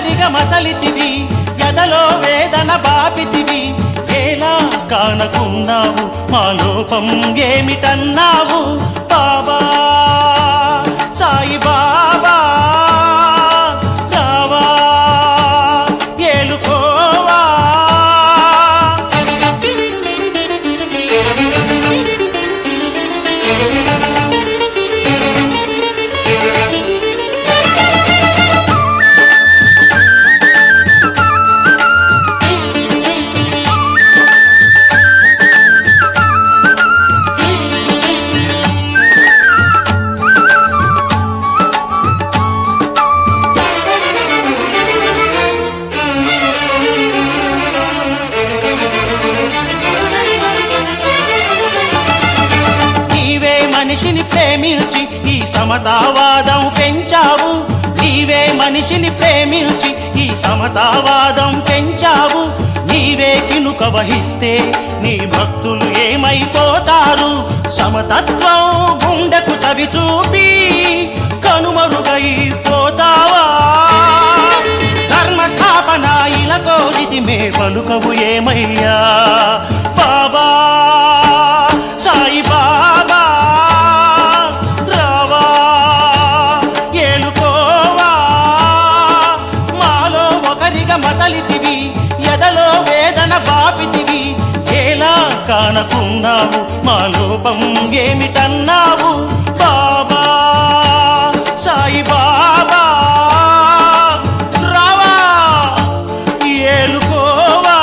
ఒకరిగా మసలితివి ఎదలో వేదన బాపితివి ఎలా కానకున్నావు మా లోపం ఏమిటన్నావు బాబా సాయి బాబా రావా ఏలుకోవా నీవే మనిషిని ప్రేమించి ఈ సమతావాదం పెంచావు నీవే మనిషిని ప్రేమించి ఈ సమతావాదం పెంచావు నీవే కినుక వహిస్తే నీ భక్తులు ఏమైపోతారు సమతత్వం గుండెకు చవి చూపి కనుమరుగైపోతావా ధర్మస్థాపన ఇలా కోరిది మే పలుకవు ఏమయ్యా బాబా సాయి బాబా రావా ఏలుకోవా మాలో ఒకరిగా మసలితివి ఎదలో వేదన బాపితివి ఎలా కానకున్నావు మా లోపం ఏమిటన్నావు బాబా సాయి బాబా రావా ఏలుకోవా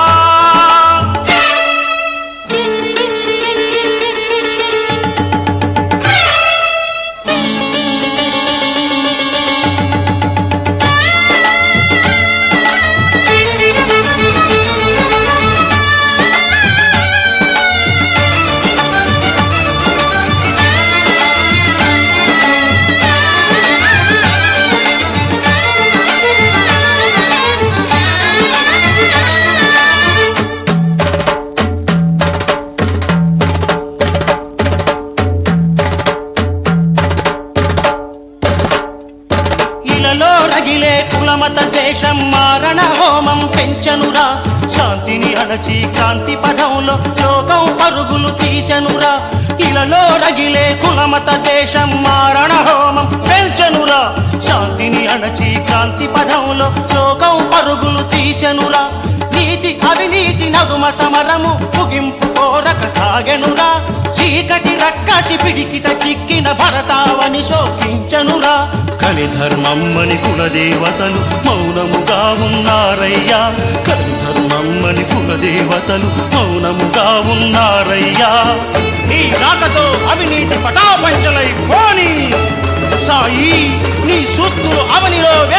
ఇలలో రగిలే కులమత దేశం మారణ హోమం పెంచనురా శాంతిని అణచి క్రాంతి పదంలో లోకం పరుగులు తీసెనురా ఇలలో రగిలే కులమత దేశం మారణ హోమం పెంచనురా శాంతిని అణచి క్రాంతి పదంలో లోకం పరుగులు తీసెనురా నీతి అవినీతి నగుమ సమరము ముగింపు కోరక సాగెనురా చీకటి రక్కసి పిడికిట చిక్కిన భరతావని శోకించనురా కలి ధర్మమ్మని కులదేవతలు మౌనముగా ఉన్నారయ్యా కలి ధర్మమ్మని కులదేవతలు మౌనముగా ఉన్నారయ్యా ఈ రాకతో అవినీతి పటాపంచలై పోని సాయి నీ సూత్తులు అవనిలో